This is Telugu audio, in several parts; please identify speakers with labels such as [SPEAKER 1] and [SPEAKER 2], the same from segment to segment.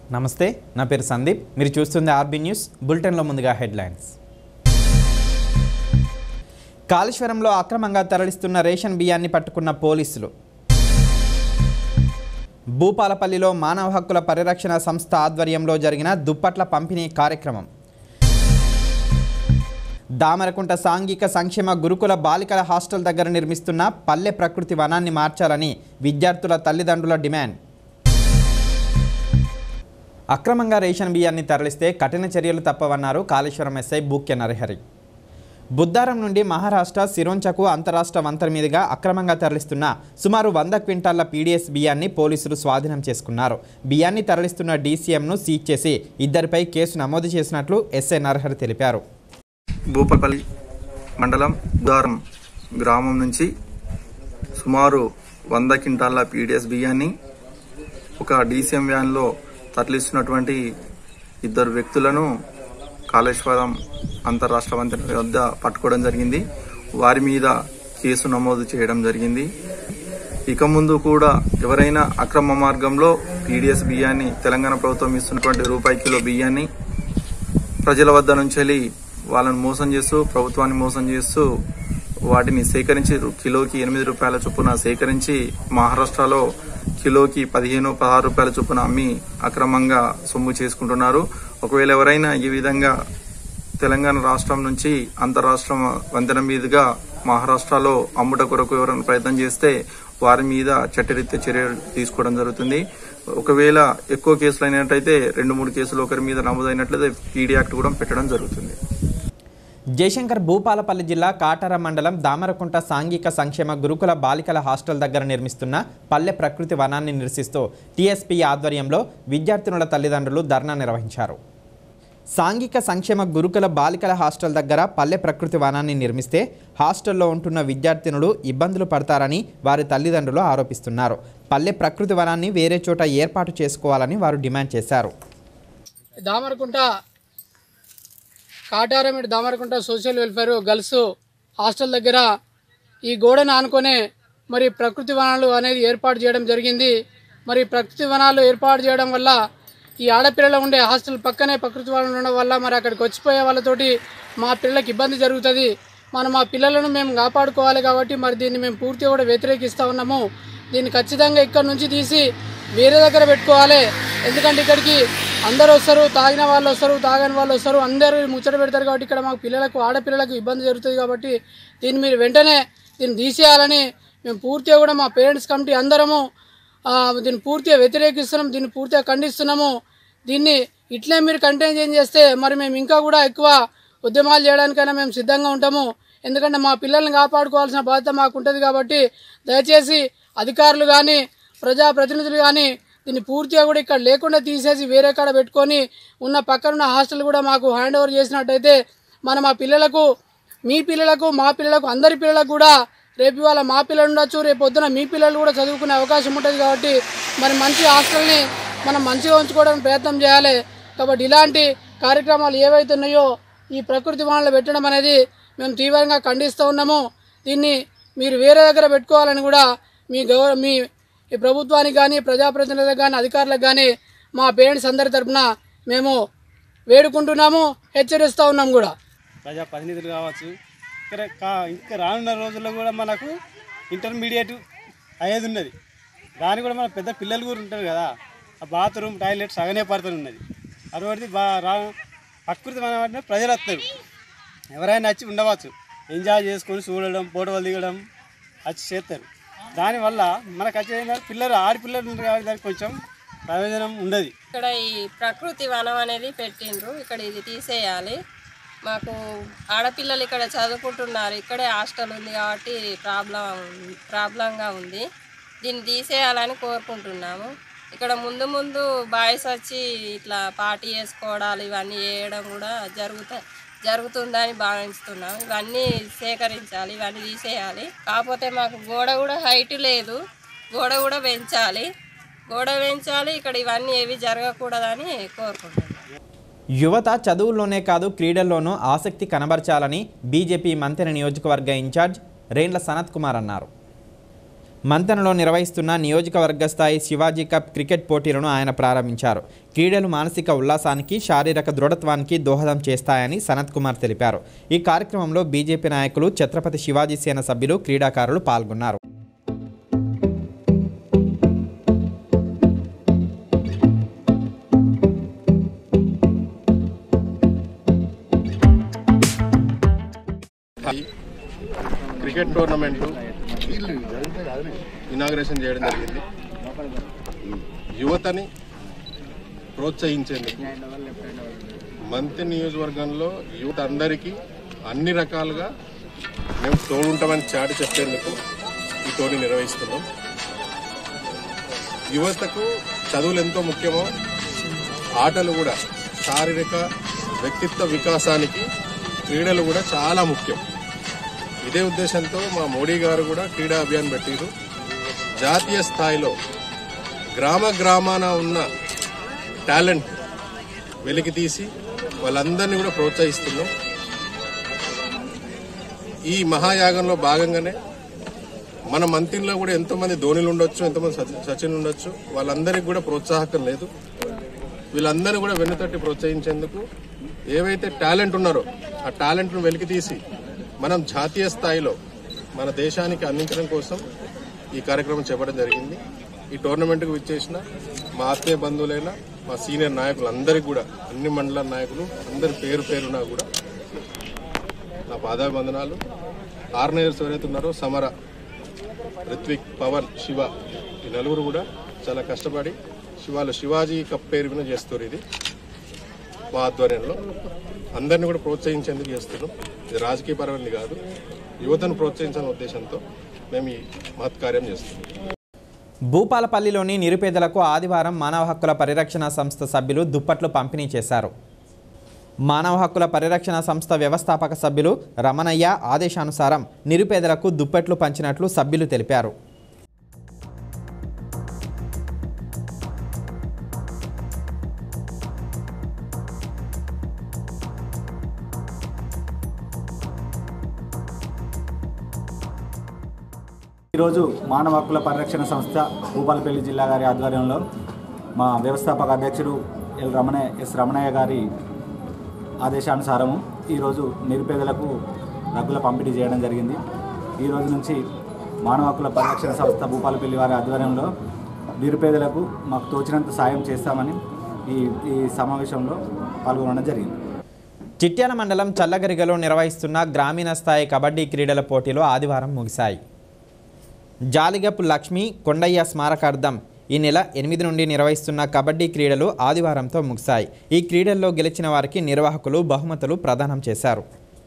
[SPEAKER 1] నమస్తే నా పేరు సందీప్ మీరు చూస్తుంది ఆర్బీ న్యూస్ బులెటిన్లో ముందుగా హెడ్లైన్స్ కాళేశ్వరంలో అక్రమంగా తరలిస్తున్న రేషన్ బియ్యాన్ని పట్టుకున్న పోలీసులు భూపాలపల్లిలో మానవ హక్కుల పరిరక్షణ సంస్థ ఆధ్వర్యంలో జరిగిన దుప్పట్ల పంపిణీ కార్యక్రమం దామరకుంట సాంఘిక సంక్షేమ గురుకుల బాలికల హాస్టల్ దగ్గర నిర్మిస్తున్న పల్లె ప్రకృతి వనాన్ని మార్చాలని విద్యార్థుల తల్లిదండ్రుల డిమాండ్ అక్రమంగా రేషన్ బియ్యాన్ని తరలిస్తే కఠిన చర్యలు తప్పవన్నారు కాళేశ్వరం ఎస్ఐ బూక్య నరహరి బుద్దారం నుండి మహారాష్ట్ర సిరోంచకు అంతరాష్ట్ర వంతెన మీదుగా అక్రమంగా తరలిస్తున్న సుమారు వంద క్వింటాళ్ల పీడీఎస్ బియ్యాన్ని పోలీసులు స్వాధీనం చేసుకున్నారు బియ్యాన్ని తరలిస్తున్న డీసీఎంను సీజ్ చేసి ఇద్దరిపై కేసు నమోదు చేసినట్లు ఎస్ఐ నరహరి తెలిపారు
[SPEAKER 2] భూపాలపల్లి మండలం ఉదారం గ్రామం నుంచి సుమారు వంద క్వింటాల పీడిఎస్ బియ్యాన్ని ఒక డీసీఎం వ్యాన్లో తరలిస్తున్నటువంటి ఇద్దరు వ్యక్తులను కాళేశ్వరం అంతరాష్ట్ర వంతెన వద్ద పట్టుకోవడం జరిగింది వారి మీద కేసు నమోదు చేయడం జరిగింది ఇక ముందు కూడా ఎవరైనా అక్రమ మార్గంలో పీడిఎస్ బియ్యాన్ని తెలంగాణ ప్రభుత్వం ఇస్తున్నటువంటి రూపాయి కిలో బియ్యాన్ని ప్రజల వద్ద నుంచి వెళ్ళి వాళ్ళని మోసం చేస్తూ ప్రభుత్వాన్ని మోసం చేస్తూ వాటిని సేకరించి రు- కిలోకి ఎనిమిది రూపాయల చొప్పున సేకరించి మహారాష్ట్రలో కిలోకి పదిహేను పదహారు రూపాయల చొప్పున అమ్మి అక్రమంగా సొమ్ము చేసుకుంటున్నారు ఒకవేళ ఎవరైనా ఈ విధంగా తెలంగాణ రాష్ట్రం నుంచి అంతరాష్ట్ర వంతెన మీదుగా మహారాష్ట్రలో అమ్ముట కొరకు ఎవరైనా ప్రయత్నం చేస్తే వారి మీద చట్టరీత్యా చర్యలు తీసుకోవడం జరుగుతుంది ఒకవేళ ఎక్కువ కేసులు అయినట్టయితే రెండు మూడు కేసులు ఒకరి మీద నమోదైనట్లయితే పీడీ యాక్ట్ కూడా పెట్టడం జరుగుతుంది
[SPEAKER 1] జయశంకర్ భూపాలపల్లి జిల్లా కాటార మండలం దామరకుంట సాంఘిక సంక్షేమ గురుకుల బాలికల హాస్టల్ దగ్గర నిర్మిస్తున్న పల్లె ప్రకృతి వనాన్ని నిరసిస్తూ టీఎస్పీ ఆధ్వర్యంలో విద్యార్థినుల తల్లిదండ్రులు ధర్నా నిర్వహించారు సాంఘిక సంక్షేమ గురుకుల బాలికల హాస్టల్ దగ్గర పల్లె ప్రకృతి వనాన్ని నిర్మిస్తే హాస్టల్లో ఉంటున్న విద్యార్థినులు ఇబ్బందులు పడతారని వారి తల్లిదండ్రులు ఆరోపిస్తున్నారు పల్లె ప్రకృతి వనాన్ని వేరే చోట ఏర్పాటు చేసుకోవాలని వారు డిమాండ్ చేశారు
[SPEAKER 3] దామరకుంట కాటారమిటి Damarakunta social welfare girls hostel దగ్గర ఈ గోడను ఆనుకొనే మరి ప్రకృతి వనాలు అనేది ఏర్పాటు చేయడం జరిగింది మరి ప్రకృతి వనాలు ఏర్పాటు చేయడం వల్ల ఈ ఆడపిల్లలు ఉండే హాస్టల్ పక్కనే ప్రకృతి వనాలు ఉండడం వల్ల మరి అక్కడికి వచ్చిపోయే వాళ్ళతోటి మా పిల్లలకి ఇబ్బంది జరుగుతుంది మనం మా పిల్లలను మేము కాపాడుకోవాలి కాబట్టి మరి దీన్ని మేము పూర్తిగా కూడా వ్యతిరేకిస్తూ ఉన్నాము దీన్ని ఖచ్చితంగా ఇక్కడ నుంచి తీసి వేరే దగ్గర పెట్టుకోవాలి ఎందుకంటే ఇక్కడికి అందరూ వస్తారు తాగిన వాళ్ళు వస్తారు తాగని వాళ్ళు వస్తారు అందరూ ముచ్చట పెడతారు కాబట్టి ఇక్కడ మాకు పిల్లలకు ఆడపిల్లలకు ఇబ్బంది జరుగుతుంది కాబట్టి దీన్ని మీరు వెంటనే దీన్ని తీసేయాలని మేము పూర్తిగా కూడా మా పేరెంట్స్ కమిటీ అందరము ఆ, దీన్ని పూర్తిగా వ్యతిరేకిస్తున్నాం దీన్ని పూర్తిగా ఖండిస్తున్నాము దీన్ని ఇట్లే మీరు కంటైన్ చేస్తే మరి మేము ఇంకా కూడా ఎక్కువ ఉద్యమాలు చేయడానికైనా మేము సిద్ధంగా ఉంటాము ఎందుకంటే మా పిల్లల్ని కాపాడుకోవాల్సిన బాధ్యత మాకు ఉంటుంది కాబట్టి దయచేసి అధికారులు కానీ ప్రజాప్రతినిధులు కానీ దీన్ని పూర్తిగా కూడా ఇక్కడ లేకుండా తీసేసి వేరే కాడ పెట్టుకొని ఉన్న పక్కనున్న హాస్టల్ కూడా మాకు హ్యాండ్ ఓవర్ చేసినట్టయితే మనం ఆ పిల్లలకు మీ పిల్లలకు మా పిల్లలకు అందరి పిల్లలకు కూడా రేపు ఇవాళ మా పిల్లలు ఉండొచ్చు రేపు పొద్దున మీ పిల్లలు కూడా చదువుకునే అవకాశం ఉంటుంది కాబట్టి మరి మంచి హాస్టల్ని మనం మంచిగా ఉంచుకోవడానికి ప్రయత్నం చేయాలి కాబట్టి ఇలాంటి కార్యక్రమాలు ఏవైతే ఉన్నాయో ఈ ప్రకృతి వనాలు పెట్టడం అనేది మేము తీవ్రంగా ఖండిస్తూ ఉన్నాము దీన్ని మీరు వేరే దగ్గర పెట్టుకోవాలని కూడా మీ గౌరవ మీ ఈ ప్రభుత్వానికి కానీ ప్రజాప్రతినిధులకు కానీ అధికారులకు కానీ మా పేరెంట్స్ అందరి తరపున మేము వేడుకుంటున్నాము హెచ్చరిస్తూ ఉన్నాం కూడా
[SPEAKER 4] ప్రజా ప్రతినిధులు కావచ్చు ఇక్కడ కా- ఇంకా రానున్న రోజుల్లో కూడా మనకు ఇంటర్మీడియట్ అయ్యేది ఉన్నది దాని కూడా మన పెద్ద పిల్లలు కూడా ఉంటారు కదా ఆ బాత్రూమ్ టాయిలెట్ సగనే పడుతూ ఉన్నది అటువంటిది బా రా ప్రకృతి మన అంటే ప్రజలు వస్తారు ఎవరైనా వచ్చి ఉండవచ్చు ఎంజాయ్ చేసుకొని చూడడం ఫోటోలు దిగడం వచ్చి చేస్తారు దానివల్ల మనకు వచ్చే పిల్లలు ఆడపిల్లలు ఉంటారు కాబట్టి దానికి కొంచెం ప్రయోజనం ఉండదు
[SPEAKER 5] ఇక్కడ ఈ ప్రకృతి వనం అనేది పెట్టిండ్రు ఇక్కడ ఇది తీసేయాలి మాకు ఆడపిల్లలు ఇక్కడ చదువుకుంటున్నారు ఇక్కడే హాస్టల్ ఉంది కాబట్టి ప్రాబ్లం ప్రాబ్లంగా ఉంది దీన్ని తీసేయాలని కోరుకుంటున్నాము ఇక్కడ ముందు ముందు బాయ్స్ వచ్చి ఇట్లా పార్టీ చేసుకోవడాలు ఇవన్నీ చేయడం కూడా జరుగుతా జరుగుతుందని భావిస్తున్నాం ఇవన్నీ సేకరించాలి ఇవన్నీ తీసేయాలి కాకపోతే మాకు గోడ కూడా హైట్ లేదు గోడ కూడా పెంచాలి గోడ పెంచాలి ఇక్కడ ఇవన్నీ ఏవి జరగకూడదని కోరుకుంటున్నాం
[SPEAKER 1] యువత చదువుల్లోనే కాదు క్రీడల్లోనూ ఆసక్తి కనబరచాలని బీజేపీ మంతెన నియోజకవర్గ ఇన్ఛార్జ్ రేండ్ల సనత్ కుమార్ అన్నారు మంతనలో నిర్వహిస్తున్న నియోజకవర్గ స్థాయి శివాజీ కప్ క్రికెట్ పోటీలను ఆయన ప్రారంభించారు క్రీడలు మానసిక ఉల్లాసానికి శారీరక దృఢత్వానికి దోహదం చేస్తాయని సనత్ కుమార్ తెలిపారు ఈ కార్యక్రమంలో బీజేపీ నాయకులు ఛత్రపతి శివాజీ సేన సభ్యులు క్రీడాకారులు పాల్గొన్నారు
[SPEAKER 6] ఈ క్రికెట్ టోర్నమెంట్ ఇనాగ్రేషన్ చేయడం జరిగింది యువతని ప్రోత్సహించేందుకు మంత్రి నియోజకవర్గంలో యువత అందరికీ అన్ని రకాలుగా మేము తోడుంటామని చాటి చెప్పేందుకు ఈ టోర్నీ నిర్వహిస్తున్నాం యువతకు చదువులు ఎంతో ముఖ్యమో ఆటలు కూడా శారీరక వ్యక్తిత్వ వికాసానికి క్రీడలు కూడా చాలా ముఖ్యం ఇదే ఉద్దేశంతో మా మోడీ గారు కూడా క్రీడా అభియాన్ పెట్టారు జాతీయ స్థాయిలో గ్రామ గ్రామాన ఉన్న టాలెంట్ వెలికి తీసి వాళ్ళందరినీ కూడా ప్రోత్సహిస్తున్నాం ఈ మహాయాగంలో భాగంగానే మన మంత్రిలో కూడా ఎంతో మంది ధోనిలు ఉండొచ్చు ఎంతోమంది సచి- సచిన్ ఉండొచ్చు వాళ్ళందరికీ కూడా ప్రోత్సాహకం లేదు వీళ్ళందరినీ కూడా వెన్నుతట్టి ప్రోత్సహించేందుకు ఏవైతే టాలెంట్ ఉన్నారో ఆ టాలెంట్ను వెలికి తీసి మనం జాతీయ స్థాయిలో మన దేశానికి అందించడం కోసం ఈ కార్యక్రమం చేపట్టడం జరిగింది ఈ టోర్నమెంట్కు విచ్చేసిన మా ఆత్మీయ బంధువులైన మా సీనియర్ నాయకులందరికీ కూడా అన్ని మండల నాయకులు అందరి పేరు పేరున కూడా నా పాదాభివందనాలు ఆర్గనైజర్స్ ఎవరైతే ఉన్నారో సమర రిత్విక్ పవన్ శివ ఈ నలుగురు కూడా చాలా కష్టపడి శివాలు శివాజీ కప్ పేరు మీద చేస్తారు ఇది మా ఆధ్వర్యంలో అందరిని కూడా ప్రోత్సహించేందుకు చేస్తున్నాం ఇది రాజకీయపరమైనది కాదు యువతను ప్రోత్సహించాలనే ఉద్దేశంతో మేము ఈ మహత్కార్యం చేస్తున్నాం
[SPEAKER 1] భూపాలపల్లిలోని నిరుపేదలకు ఆదివారం మానవ హక్కుల పరిరక్షణ సంస్థ సభ్యులు దుప్పట్లు పంపిణీ చేశారు మానవ హక్కుల పరిరక్షణ సంస్థ వ్యవస్థాపక సభ్యులు రమణయ్య ఆదేశానుసారం నిరుపేదలకు దుప్పట్లు పంచినట్లు సభ్యులు తెలిపారు
[SPEAKER 7] ఈరోజు మానవ హక్కుల పరిరక్షణ సంస్థ భూపాలపల్లి జిల్లా గారి ఆధ్వర్యంలో మా వ్యవస్థాపక అధ్యక్షుడు ఎల్ రమణయ్య ఎస్ రమణయ్య గారి ఆదేశానుసారము ఈరోజు నిరుపేదలకు రగ్గుల పంపిణీ చేయడం జరిగింది ఈ రోజు నుంచి మానవ హక్కుల పరిరక్షణ సంస్థ భూపాలపల్లి వారి ఆధ్వర్యంలో నిరుపేదలకు మాకు తోచినంత సాయం చేస్తామని ఈ ఈ సమావేశంలో పాల్గొనడం జరిగింది
[SPEAKER 1] చిట్యాల మండలం చల్లగరిగలో నిర్వహిస్తున్న గ్రామీణ స్థాయి కబడ్డీ క్రీడల పోటీలు ఆదివారం ముగిశాయి జాలిగపు లక్ష్మి కొండయ్య స్మారకార్థం ఈ నెల ఎనిమిది నుండి నిర్వహిస్తున్న కబడ్డీ క్రీడలు ఆదివారంతో ముగిశాయి ఈ క్రీడల్లో గెలిచిన వారికి నిర్వాహకులు బహుమతులు ప్రదానం చేశారు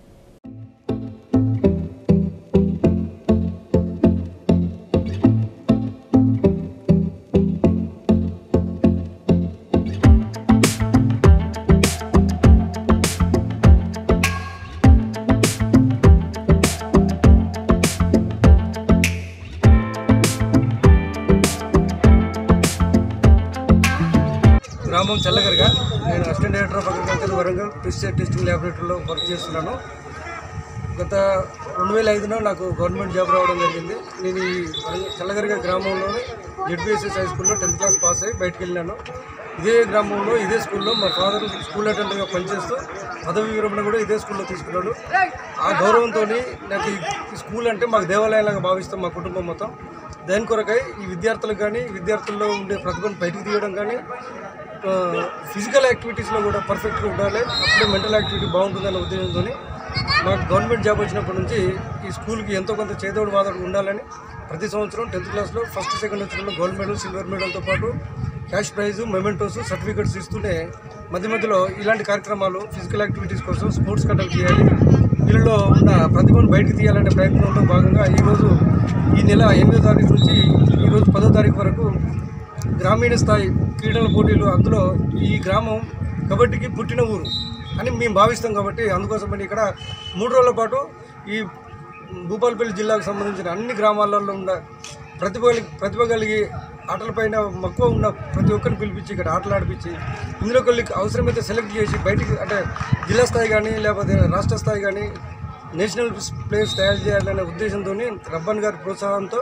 [SPEAKER 8] గ్రామం చల్లగరగా నేను assistant director of agriculture Warangal pesticide testing ల్యాబొరేటరీలో వర్క్ చేస్తున్నాను గత రెండు వేల ఐదులో నాకు గవర్నమెంట్ జాబ్ రావడం జరిగింది నేను ఈ వరంగల్ చల్లగరగా గ్రామంలోనే జెడ్బిఎస్ఎస్ హై స్కూల్లో టెన్త్ క్లాస్ పాస్ అయ్యి బయటకు వెళ్ళినాను ఇదే గ్రామంలో ఇదే స్కూల్లో మా ఫాదర్ స్కూల్ అటెండర్గా పనిచేస్తూ పదవి విరమణ కూడా ఇదే స్కూల్లో తీసుకున్నాడు ఆ గౌరవంతో నాకు ఈ ఈ స్కూల్ అంటే మాకు దేవాలయంలాగా భావిస్తాం మా కుటుంబం మొత్తం దాని కొరకై ఈ విద్యార్థులకు కానీ విద్యార్థుల్లో ఉండే ప్రతిభను బయటికి తీయడం కానీ ఫిజికల్ యాక్టివిటీస్లో కూడా పర్ఫెక్ట్గా ఉండాలి అప్పుడే మెంటల్ యాక్టివిటీ బాగుంటుందనే ఉద్దేశంతో మాకు గవర్నమెంట్ జాబ్ వచ్చినప్పటి నుంచి ఈ స్కూల్కి ఎంతో కొంత చేదోడు వాదోడు ఉండాలని ప్రతి సంవత్సరం టెన్త్ క్లాస్లో ఫస్ట్ సెకండ్ వచ్చిన గోల్డ్ మెడల్ సిల్వర్ మెడల్తో పాటు క్యాష్ ప్రైజ్ మెమెంటోస్ సర్టిఫికెట్స్ ఇస్తూనే మధ్య మధ్యలో ఇలాంటి కార్యక్రమాలు ఫిజికల్ యాక్టివిటీస్ కోసం స్పోర్ట్స్ కండక్ట్ చేయాలి వీళ్ళలో ఉన్న ప్రతిభను బయటకు తీయాలనే ప్రయత్నంలో భాగంగా ఈరోజు ఈ నెల ఎనిమిదో తారీఖు నుంచి ఈరోజు పదో తారీఖు వరకు గ్రామీణ స్థాయి క్రీడల పోటీలు అందులో ఈ గ్రామం కబడ్డీకి పుట్టిన ఊరు అని మేము భావిస్తాం కాబట్టి అందుకోసమని ఇక్కడ మూడు రోజుల పాటు ఈ భూపాలపల్లి జిల్లాకు సంబంధించిన అన్ని గ్రామాలలో ఉన్న ప్రతిభ ప్రతిభ కలిగి ఆటలపైన మక్కువ ఉన్న ప్రతి ఒక్కరిని పిలిపించి ఇక్కడ ఆటలు ఆడిపించి ఇందులో కొన్ని అవసరమైతే సెలెక్ట్ చేసి బయటికి అంటే జిల్లా స్థాయి కానీ లేకపోతే రాష్ట్ర స్థాయి కానీ నేషనల్ ప్లేయర్స్ తయారు చేయాలనే ఉద్దేశంతో రబ్బన్ గారి ప్రోత్సాహంతో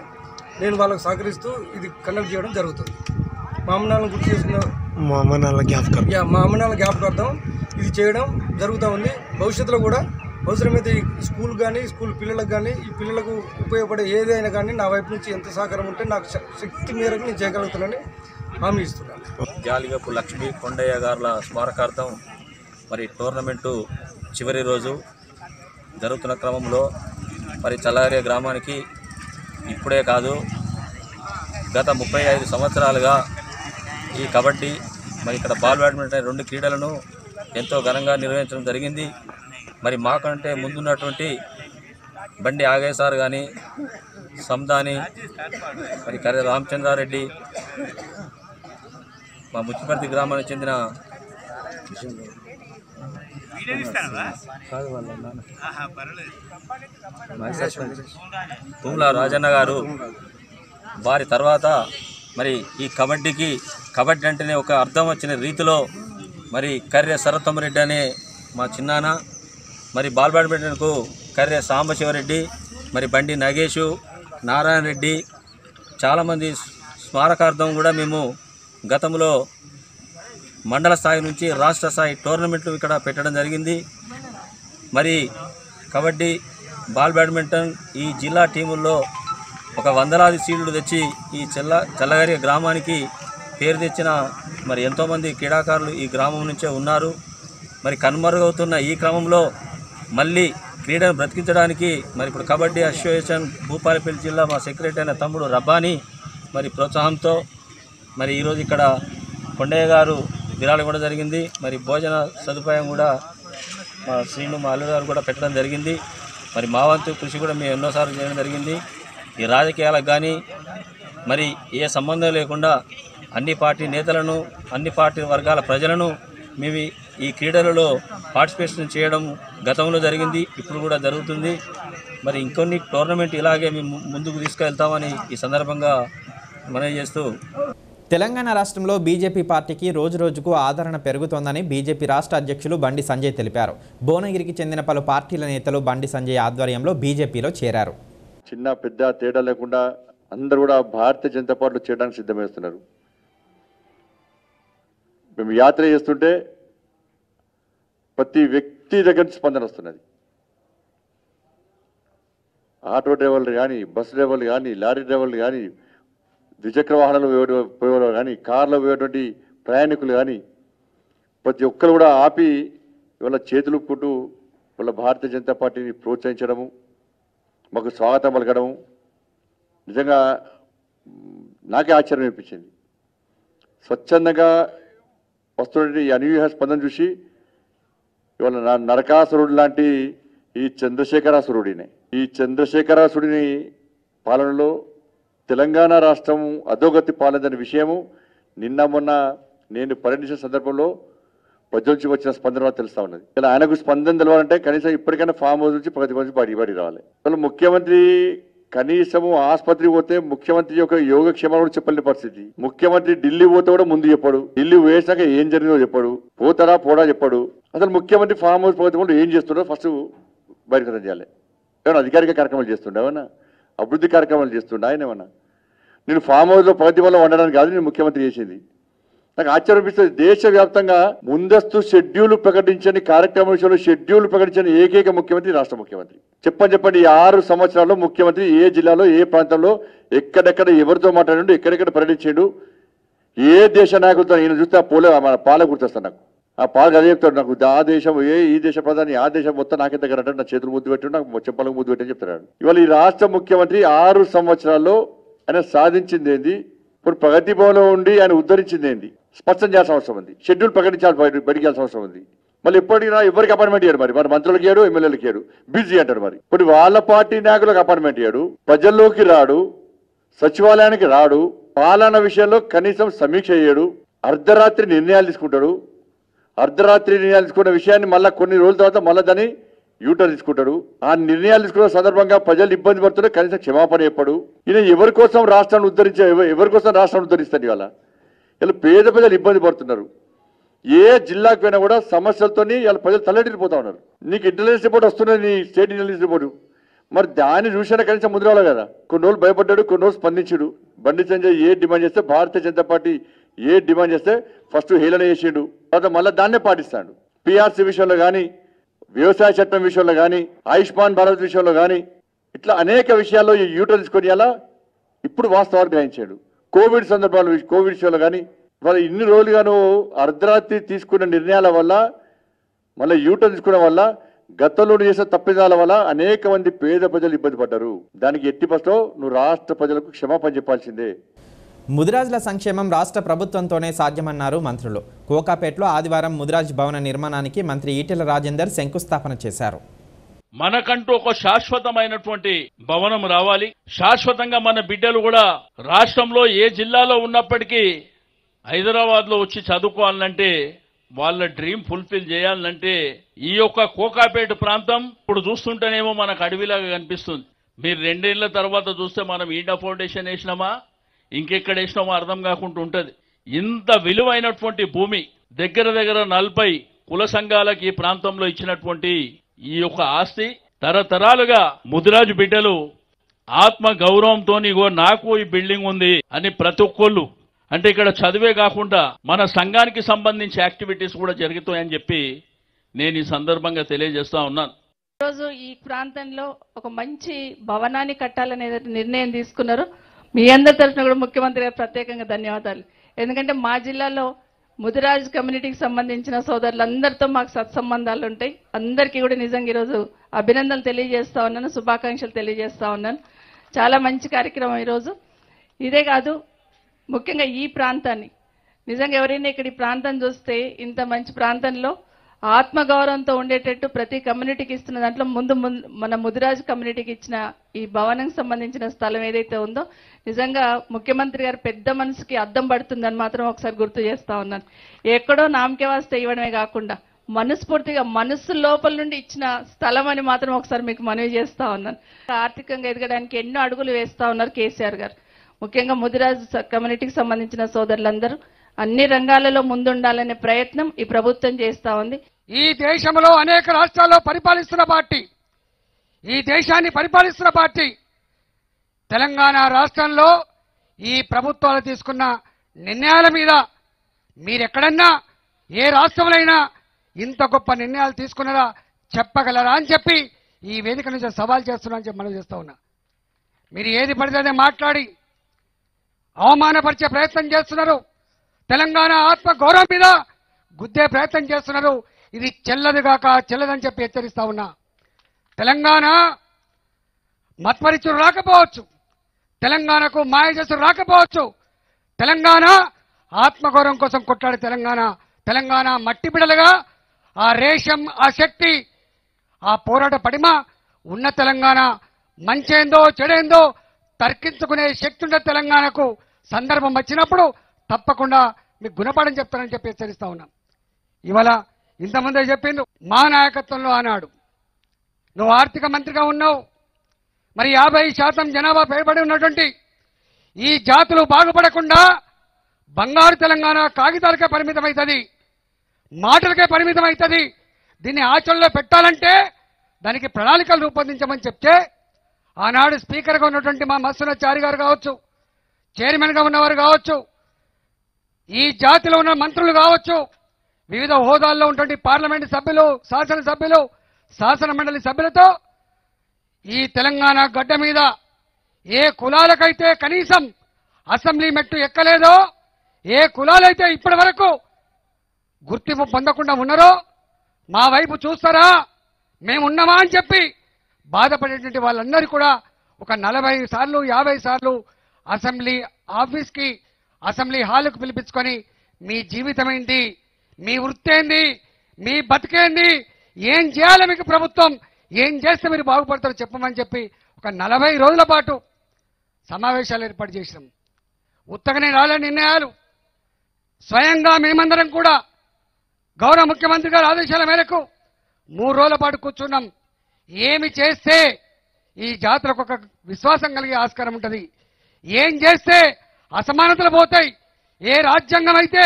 [SPEAKER 8] నేను వాళ్ళకు సహకరిస్తూ ఇది కండక్ట్ చేయడం జరుగుతుంది మా అమ్మనాలను గుర్తు చేసుకున్న
[SPEAKER 9] మా అమ్మ నాన్న జ్ఞాపకం
[SPEAKER 8] యా మా అమ్మనాల జ్ఞాపకార్థం ఇది చేయడం జరుగుతూ ఉంది భవిష్యత్తులో కూడా అవసరమైతే ఈ స్కూల్ కానీ స్కూల్ పిల్లలకు కానీ ఈ పిల్లలకు ఉపయోగపడే ఏదైనా కానీ నా వైపు నుంచి ఎంత సహకారం ఉంటే నాకు శ- శక్తి మేరకు నేను చేయగలుగుతానని హామీ ఇస్తున్నాను
[SPEAKER 10] జాలిగపు లక్ష్మీ కొండయ్య గారుల స్మారకార్థం మరి టోర్నమెంటు చివరి రోజు జరుగుతున్న క్రమంలో మరి చల్లారే గ్రామానికి ఇప్పుడే కాదు గత ముప్పై ఐదు సంవత్సరాలుగా ఈ కబడ్డీ మరి ఇక్కడ బాల్ బ్యాడ్మింటన్ రెండు క్రీడలను ఎంతో ఘనంగా నిర్వహించడం జరిగింది మరి మాకంటే ముందున్నటువంటి బండి ఆగయ్య సార్ కానీ సందాని మరి కర్ర రామచంద్రారెడ్డి మా ముచ్చిపర్తి గ్రామానికి చెందిన తుమ్ల రాజన్న గారు వారి తర్వాత మరి ఈ కబడ్డీకి కబడ్డీ అంటేనే ఒక అర్థం వచ్చిన రీతిలో మరి కర్రె సరత్తమరెడ్డి అనే మా చిన్నాన్న మరి బాల్ బ్యాడ్మింటన్కు కర్రె సాంబశివరెడ్డి మరి బండి నగేషు నారాయణ రెడ్డి చాలామంది స్మారకార్థం కూడా మేము గతంలో మండల స్థాయి నుంచి రాష్ట్ర స్థాయి టోర్నమెంట్లు ఇక్కడ పెట్టడం జరిగింది మరి కబడ్డీ బాల్ బ్యాడ్మింటన్ ఈ జిల్లా టీముల్లో ఒక వందలాది సీడ్లు తెచ్చి ఈ చెల్ల చల్లగారి గ్రామానికి పేరు తెచ్చిన మరి ఎంతోమంది క్రీడాకారులు ఈ గ్రామం నుంచే ఉన్నారు మరి కనుమరుగవుతున్న ఈ క్రమంలో మళ్ళీ క్రీడను బ్రతికించడానికి మరి ఇప్పుడు కబడ్డీ అసోసియేషన్ భూపాలపల్లి జిల్లా మా సెక్రటరీ అయిన తమ్ముడు రబ్బానీ మరి ప్రోత్సాహంతో మరి ఈరోజు ఇక్కడ కొండయ్య గారు విరాళం కూడా జరిగింది మరి భోజన సదుపాయం కూడా మా శ్రీను మా అల్లుడు గారు కూడా పెట్టడం జరిగింది మరి మా వంతు కృషి కూడా మేము ఎన్నోసార్లు చేయడం జరిగింది ఈ రాజకీయాలకు కానీ మరి ఏ సంబంధం లేకుండా అన్ని పార్టీ నేతలను అన్ని పార్టీ వర్గాల ప్రజలను మేము ఈ- ఈ క్రీడలలో పార్టిసిపేషన్ చేయడం గతంలో జరిగింది ఇప్పుడు కూడా జరుగుతుంది మరి ఇంకొన్ని టోర్నమెంట్ ఇలాగే మేము ముందుకు తీసుకెళ్తామని ఈ సందర్భంగా మనవి చేస్తూ
[SPEAKER 1] తెలంగాణ రాష్ట్రంలో బీజేపీ పార్టీకి రోజురోజుకు ఆదరణ పెరుగుతోందని బీజేపీ రాష్ట్ర అధ్యక్షులు బండి సంజయ్ తెలిపారు భువనగిరికి చెందిన పలు పార్టీల నేతలు బండి సంజయ్ ఆధ్వర్యంలో బీజేపీలో చేరారు
[SPEAKER 11] చిన్న పెద్ద తేడా లేకుండా అందరూ కూడా భారతీయ జనతా పార్టీలో చేయడానికి సిద్ధమేస్తున్నారు మేము యాత్ర చేస్తుంటే ప్రతి వ్యక్తి దగ్గర నుంచి స్పందన వస్తున్నది ఆటో డ్రైవర్లు కానీ బస్సు డ్రైవర్లు కానీ లారీ డ్రైవర్లు కానీ ద్విచక్ర వాహనాలు పోయే- పోయేవాళ్ళు కానీ కార్లో పోయేటువంటి ప్రయాణికులు కానీ ప్రతి ఒక్కరు కూడా ఆపి ఇవాళ చేతులు పుట్టు వాళ్ళ భారతీయ జనతా పార్టీని ప్రోత్సహించడము మాకు స్వాగతం పలకడం నిజంగా మ్, నాకే ఆశ్చర్యం అనిపించింది స్వచ్ఛందంగా వస్తున్నటువంటి ఈ అనూహ్య స్పందన చూసి ఇవాళ నా- నరకాసురుడు లాంటి ఈ చంద్రశేఖరాసురుడిని ఈ చంద్రశేఖరాసురుడిని పాలనలో తెలంగాణ రాష్ట్రం అధోగతి పాలన విషయము నిన్న మొన్న నేను పర్యటించిన సందర్భంలో ప్రజల నుంచి వచ్చిన స్పందన వల్ల తెలుస్తా ఉన్నది ఇలా ఆయనకు స్పందన తెలవాలంటే కనీసం ఇప్పటికైనా ఫామ్ హౌస్ నుంచి ప్రతి మంది బడి బడి రావాలి అసలు ముఖ్యమంత్రి కనీసము ఆసుపత్రికి పోతే ముఖ్యమంత్రి యొక్క యోగక్షేమాలు కూడా చెప్పలేని పరిస్థితి ముఖ్యమంత్రి ఢిల్లీ పోతే కూడా ముందు చెప్పాడు ఢిల్లీ వేసాక ఏం జరిగిందో చెప్పాడు పోతారా పోడా చెప్పాడు అసలు ముఖ్యమంత్రి ఫామ్ హౌస్ ప్రభుత్వంలో ఏం చేస్తున్నాడో ఫస్ట్ బహిర్గతం చేయాలి ఏమన్నా అధికారిక కార్యక్రమాలు చేస్తుండే ఏమన్నా అభివృద్ధి కార్యక్రమాలు చేస్తుండే ఆయన ఏమన్నా నేను ఫామ్ హౌస్లో ప్రగతి వల్ల ఉండడానికి కాదు నేను ముఖ్యమంత్రి చేసింది నాకు ఆశ్చర్యం అనిపిస్తుంది దేశవ్యాప్తంగా ముందస్తు షెడ్యూల్ ప్రకటించని కార్యక్రమం విషయంలో షెడ్యూల్ ప్రకటించని ఏకైక ముఖ్యమంత్రి రాష్ట్ర ముఖ్యమంత్రి చెప్పని చెప్పండి ఈ ఆరు సంవత్సరాల్లో ముఖ్యమంత్రి ఏ జిల్లాలో ఏ ప్రాంతంలో ఎక్కడెక్కడ ఎవరితో మాట్లాడిండు ఎక్కడెక్కడ పర్యటించాడు ఏ దేశ నాయకులతో ఈయన చూస్తే ఆ పోలే మన పాల గుర్తొస్తాను నాకు ఆ పాలకు అదే చెప్తాడు నాకు ఆ దేశం ఏ ఈ దేశ ప్రధాని ఆ దేశం మొత్తం నాకే దగ్గర అంటే నా చేతులు ముద్దు పెట్టి నాకు చెప్పలకు ముద్దు పెట్టి చెప్తున్నాడు ఇవాళ ఈ రాష్ట్ర ముఖ్యమంత్రి ఆరు సంవత్సరాల్లో ఆయన సాధించింది ఏంది ఇప్పుడు ప్రగతి భవన్లో ఉండి ఆయన ఉద్ధరించింది ఏంది స్పష్టం చేయాల్సిన అవసరం ఉంది షెడ్యూల్ ప్రకటించాలి బయట- బయటికి వెళ్ళాల్సిన అవసరం ఉంది మళ్ళీ ఎప్పటికైనా ఎవరికి అపాయింట్మెంట్ ఇయ్యాడు మరి మరి మంత్రులకు ఇయ్యాడు ఎమ్మెల్యేలకు ఇయ్యాడు బిజీ అంటాడు మరి ఇప్పుడు వాళ్ళ పార్టీ నాయకులకు అపాయింట్మెంట్ ఇయ్యాడు ప్రజల్లోకి రాడు సచివాలయానికి రాడు పాలన విషయంలో కనీసం సమీక్ష చేయడు అర్ధరాత్రి నిర్ణయాలు తీసుకుంటాడు అర్ధరాత్రి నిర్ణయాలు తీసుకున్న విషయాన్ని మళ్ళీ కొన్ని రోజుల తర్వాత మళ్ళీ దాన్ని యూటర్న్ తీసుకుంటాడు ఆ నిర్ణయాలు తీసుకున్న సందర్భంగా ప్రజలు ఇబ్బంది పడుతుంటే కనీసం క్షమాపణ చెప్పడు ఈయన ఎవరి కోసం రాష్ట్రాన్ని ఉద్ధరించే ఎవ- ఎవరి కోసం రాష్ట్రాన్ని ఉద్ధరిస్తాడు ఇవాళ ఇలా పేద ప్రజలు ఇబ్బంది పడుతున్నారు ఏ జిల్లాకు పోయినా కూడా సమస్యలతోని ఇలా ప్రజలు తల్లడిల్లిపోతా ఉన్నారు నీకు ఇంటెలిజెన్స్ రిపోర్ట్ వస్తున్నది నీ స్టేట్ ఇంటెలిజెన్స్ రిపోర్ట్ మరి దాన్ని చూసినా కనీసం ముందు రావాలి కదా కొన్ని రోజులు భయపడ్డాడు కొన్ని రోజులు స్పందించాడు బండి సంజయ్ ఏ డిమాండ్ చేస్తే భారతీయ జనతా పార్టీ ఏ డిమాండ్ చేస్తే ఫస్ట్ హేళన చేసిండు తర్వాత మళ్ళీ దాన్నే పాటిస్తాడు పిఆర్సీ విషయంలో కానీ వ్యవసాయ చట్టం విషయంలో కానీ ఆయుష్మాన్ భారత్ విషయంలో కానీ ఇట్లా అనేక విషయాల్లో ఈ యూటర్ తీసుకొని అలా ఇప్పుడు వాస్తవాలు గ్రహించాడు కోవిడ్ సందర్భాలు కోవిడ్ విషయంలో కానీ మరి ఇన్ని రోజులుగాను అర్ధరాత్రి తీసుకున్న నిర్ణయాల వల్ల మళ్ళీ యూటర్న్ తీసుకోవడం వల్ల గతంలో నువ్వు చేసిన తప్పిదాల వల్ల అనేక మంది పేద ప్రజలు ఇబ్బంది పడ్డారు దానికి ఎట్టి పస్తో నువ్వు రాష్ట్ర ప్రజలకు క్షమాపణ చెప్పాల్సిందే
[SPEAKER 1] ముదిరాజుల సంక్షేమం రాష్ట్ర ప్రభుత్వంతోనే సాధ్యమన్నారు మంత్రులు కోకాపేటలో ఆదివారం ముదిరాజ్ భవన నిర్మాణానికి మంత్రి ఈటెల రాజేందర్ శంకుస్థాపన చేశారు
[SPEAKER 12] మనకంటూ ఒక శాశ్వతమైనటువంటి భవనం రావాలి శాశ్వతంగా మన బిడ్డలు కూడా రాష్ట్రంలో ఏ జిల్లాలో ఉన్నప్పటికీ హైదరాబాద్ లో వచ్చి చదువుకోవాలంటే వాళ్ళ డ్రీమ్ ఫుల్ఫిల్ చేయాలంటే ఈ యొక్క కోకాపేట ప్రాంతం ఇప్పుడు చూస్తుంటేనేమో మనకు అడవిలాగా కనిపిస్తుంది మీరు రెండేళ్ల తర్వాత చూస్తే మనం ఈడా ఫౌండేషన్ వేసినామా ఇంకెక్కడ వేసినామో అర్థం కాకుండా ఉంటది ఇంత విలువైనటువంటి భూమి దగ్గర దగ్గర నలభై కుల సంఘాలకు ఈ ప్రాంతంలో ఇచ్చినటువంటి ఈ యొక్క ఆస్తి తరతరాలుగా ముదిరాజు బిడ్డలు ఆత్మ గౌరవంతో ఇగో నాకు ఈ బిల్డింగ్ ఉంది అని ప్రతి ఒక్కళ్ళు అంటే ఇక్కడ చదివే కాకుండా మన సంఘానికి సంబంధించి యాక్టివిటీస్ కూడా జరుగుతాయని చెప్పి నేను ఈ సందర్భంగా తెలియజేస్తా ఉన్నాను
[SPEAKER 13] ఈరోజు ఈ ప్రాంతంలో ఒక మంచి భవనాన్ని కట్టాలనే నిర్ణయం తీసుకున్నారు మీ అందరి తరఫున కూడా ముఖ్యమంత్రి గారు ప్రత్యేకంగా ధన్యవాదాలు ఎందుకంటే మా జిల్లాలో ముదిరాజ్ కమ్యూనిటీకి సంబంధించిన సోదరులందరితో మాకు సత్సంబంధాలు ఉంటాయి అందరికీ కూడా నిజంగా ఈరోజు అభినందనలు తెలియజేస్తా ఉన్నాను శుభాకాంక్షలు తెలియజేస్తా ఉన్నాను చాలా మంచి కార్యక్రమం ఈరోజు ఇదే కాదు ముఖ్యంగా ఈ ప్రాంతాన్ని నిజంగా ఎవరైనా ఇక్కడ ఈ ప్రాంతం చూస్తే ఇంత మంచి ప్రాంతంలో ఆత్మగౌరవంతో ఉండేటట్టు ప్రతి కమ్యూనిటీకి ఇస్తున్న దాంట్లో ముందు ముందు మన ముదిరాజు కమ్యూనిటీకి ఇచ్చిన ఈ భవనంకి సంబంధించిన స్థలం ఏదైతే ఉందో నిజంగా ముఖ్యమంత్రి గారు పెద్ద మనసుకి అద్దం పడుతుందని మాత్రం ఒకసారి గుర్తు చేస్తా ఉన్నాను ఎక్కడో నామకే వాస్తే ఇవ్వడమే కాకుండా మనస్ఫూర్తిగా మనస్సు లోపల నుండి ఇచ్చిన స్థలం అని మాత్రం ఒకసారి మీకు మనవి చేస్తా ఉన్నాను ఆర్థికంగా ఎదగడానికి ఎన్నో అడుగులు వేస్తా ఉన్నారు కేసీఆర్ గారు ముఖ్యంగా ముదిరాజు స- కమ్యూనిటీకి సంబంధించిన సోదరులందరూ అన్ని రంగాలలో ముందుండాలనే ప్రయత్నం ఈ ప్రభుత్వం చేస్తా ఉంది
[SPEAKER 14] ఈ దేశంలో అనేక రాష్ట్రాల్లో పరిపాలిస్తున్న పార్టీ ఈ దేశాన్ని పరిపాలిస్తున్న పార్టీ తెలంగాణ రాష్ట్రంలో ఈ ప్రభుత్వాలు తీసుకున్న నిర్ణయాల మీద మీరెక్కడన్నా ఏ రాష్ట్రంలో ఇంత గొప్ప నిర్ణయాలు తీసుకున్నారా చెప్పగలరా అని చెప్పి ఈ వేదిక నుంచి సవాల్ చేస్తున్నా అని చెప్పి మనం చేస్తా ఉన్నా మీరు ఏది పడితే అదే మాట్లాడి అవమానపరిచే ప్రయత్నం చేస్తున్నారు తెలంగాణ ఆత్మ గౌరవం మీద గుద్దే ప్రయత్నం చేస్తున్నారు ఇది చెల్లదు కాక చెల్లదని చెప్పి హెచ్చరిస్తా ఉన్నా తెలంగాణ మత్పరిచుడు రాకపోవచ్చు తెలంగాణకు మాయజసుడు రాకపోవచ్చు తెలంగాణ ఆత్మగౌరవం కోసం కొట్లాడే తెలంగాణ తెలంగాణ మట్టి బిడలుగా ఆ రేషం ఆ శక్తి ఆ పోరాట పడిమ ఉన్న తెలంగాణ మంచేందో చెడేందో తర్కించుకునే శక్తి ఉన్న తెలంగాణకు సందర్భం వచ్చినప్పుడు తప్పకుండా మీకు గుణపాఠం చెప్తానని చెప్పి హెచ్చరిస్తా ఉన్నాం ఇవాళ ఇంతమంది చెప్పిండు మా నాయకత్వంలో ఆనాడు నువ్వు ఆర్థిక మంత్రిగా ఉన్నావు మరి యాభై శాతం జనాభా పైబడి ఉన్నటువంటి ఈ జాతులు బాగుపడకుండా బంగారు తెలంగాణ కాగితాలకే పరిమితమవుతుంది మాటలకే పరిమితమవుతుంది దీన్ని ఆచరణలో పెట్టాలంటే దానికి ప్రణాళికలు రూపొందించమని చెప్తే ఆనాడు స్పీకర్గా ఉన్నటువంటి మా మస్తున్న చారి గారు కావచ్చు చైర్మన్గా ఉన్నవారు కావచ్చు ఈ జాతిలో ఉన్న మంత్రులు కావచ్చు వివిధ హోదాల్లో ఉన్నటువంటి పార్లమెంటు సభ్యులు శాసనసభ్యులు శాసన మండలి సభ్యులతో ఈ తెలంగాణ గడ్డ మీద ఏ కులాలకైతే కనీసం అసెంబ్లీ మెట్టు ఎక్కలేదో ఏ కులాలైతే ఇప్పటి వరకు గుర్తింపు పొందకుండా ఉన్నారో మా వైపు చూస్తారా మేమున్నామా అని చెప్పి బాధపడేటువంటి వాళ్ళందరూ కూడా ఒక నలభై సార్లు యాభై సార్లు అసెంబ్లీ ఆఫీస్కి అసెంబ్లీ హాల్కు పిలిపించుకొని మీ జీవితం ఏంటి మీ వృత్తి ఏంది మీ బతికేంది ఏం చేయాలి మీకు ప్రభుత్వం ఏం చేస్తే మీరు బాగుపడతారో చెప్పమని చెప్పి ఒక నలభై రోజుల పాటు సమావేశాలు ఏర్పాటు చేసినాం ఉత్తగనే రాలే నిర్ణయాలు స్వయంగా మేమందరం కూడా గౌరవ ముఖ్యమంత్రి గారి ఆదేశాల మేరకు మూడు రోజుల పాటు కూర్చున్నాం ఏమి చేస్తే ఈ జాతరకు ఒక విశ్వాసం కలిగే ఆస్కారం ఉంటుంది ఏం చేస్తే అసమానతలు పోతాయి ఏ రాజ్యాంగం అయితే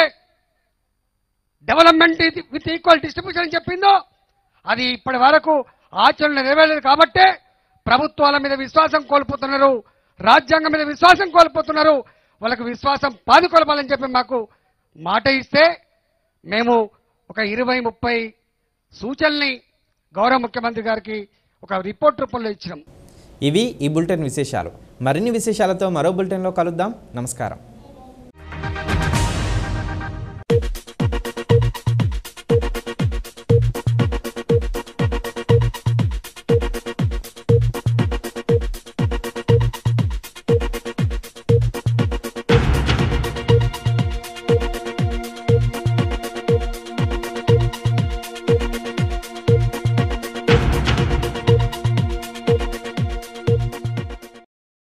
[SPEAKER 14] డెవలప్మెంట్ విత్ ఈక్వల్ డిస్ట్రిబ్యూషన్ అని చెప్పిందో అది ఇప్పటి వరకు ఆచరణ నెరవేరలేదు కాబట్టే ప్రభుత్వాల మీద విశ్వాసం కోల్పోతున్నారు రాజ్యాంగం మీద విశ్వాసం కోల్పోతున్నారు వాళ్ళకు విశ్వాసం పాదుకొలపాలని చెప్పి మాకు మాట ఇస్తే మేము ఒక ఇరవై ముప్పై సూచనల్ని గౌరవ ముఖ్యమంత్రి గారికి ఒక రిపోర్ట్ రూపంలో ఇచ్చినాం
[SPEAKER 1] ఇవి ఈ బులెటిన్ విశేషాలు మరిన్ని విశేషాలతో మరో బులెటిన్లో కలుద్దాం నమస్కారం